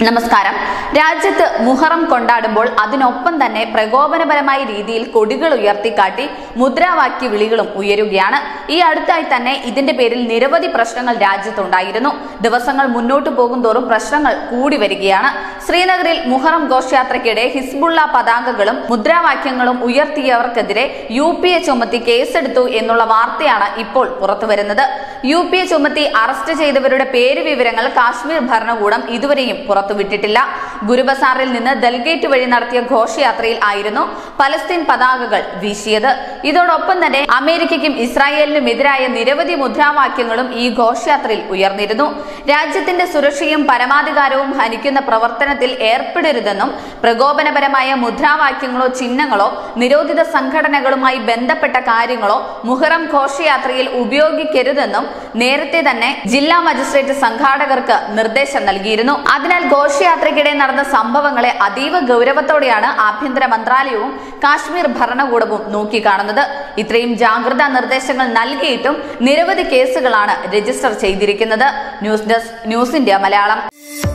നമസ്കാരം രാജ്യത്ത് മുഹറം കൊണ്ടാടുമ്പോൾ അതിനൊപ്പം തന്നെ പ്രകോപനപരമായ രീതിയിൽ കൊടികൾ ഉയർത്തിക്കാട്ടി മുദ്രാവാക്യ വിളികളും ഉയരുകയാണ് ഈ അടുത്തായി തന്നെ ഇതിന്റെ പേരിൽ നിരവധി പ്രശ്നങ്ങൾ രാജ്യത്തുണ്ടായിരുന്നു ദിവസങ്ങൾ മുന്നോട്ടു പോകുന്തോറും പ്രശ്നങ്ങൾ കൂടി വരികയാണ് ശ്രീനഗറിൽ മുഹറം ഘോഷയാത്രയ്ക്കിടെ ഹിസ്ബുള്ള പതാകകളും മുദ്രാവാക്യങ്ങളും ഉയർത്തിയവർക്കെതിരെ യു പി എ ചുമത്തി കേസെടുത്തു എന്നുള്ള വാർത്തയാണ് ഇപ്പോൾ പുറത്തുവരുന്നത് യു പി എ ചുമത്തി അറസ്റ്റ് ചെയ്തവരുടെ പേര് വിവരങ്ങൾ കാശ്മീർ ഭരണകൂടം ഇതുവരെയും പുറത്തുവിട്ടിട്ടില്ല ഗുരുബസാറിൽ നിന്ന് ദൽഗേറ്റ് വഴി നടത്തിയ ഘോഷയാത്രയിൽ ആയിരുന്നു പലസ്തീൻ പതാകകൾ വീശിയത് ഇതോടൊപ്പം തന്നെ അമേരിക്കയ്ക്കും ഇസ്രായേലിനും എതിരായ നിരവധി മുദ്രാവാക്യങ്ങളും ഈ ഘോഷയാത്രയിൽ ഉയർന്നിരുന്നു രാജ്യത്തിന്റെ സുരക്ഷയും പരമാധികാരവും ഹനിക്കുന്ന പ്രവർത്തനത്തിൽ ഏർപ്പെടരുതെന്നും പ്രകോപനപരമായ മുദ്രാവാക്യങ്ങളോ ചിഹ്നങ്ങളോ നിരോധിത സംഘടനകളുമായി ബന്ധപ്പെട്ട കാര്യങ്ങളോ മുഹറം ഘോഷയാത്രയിൽ ഉപയോഗിക്കരുതെന്നും നേരത്തെ തന്നെ ജില്ലാ മജിസ്ട്രേറ്റ് സംഘാടകർക്ക് നിർദ്ദേശം നൽകിയിരുന്നു അതിനാൽ ഘോഷയാത്രയ്ക്കിടെ നടന്ന സംഭവങ്ങളെ അതീവ ഗൗരവത്തോടെയാണ് ആഭ്യന്തര മന്ത്രാലയവും കാശ്മീർ ഭരണകൂടവും നോക്കിക്കാണുന്നത് ഇത്രയും ജാഗ്രതാ നിർദ്ദേശങ്ങൾ നൽകിയിട്ടും നിരവധി കേസുകളാണ് രജിസ്റ്റർ ചെയ്തിരിക്കുന്നത് news desk news India Malayalam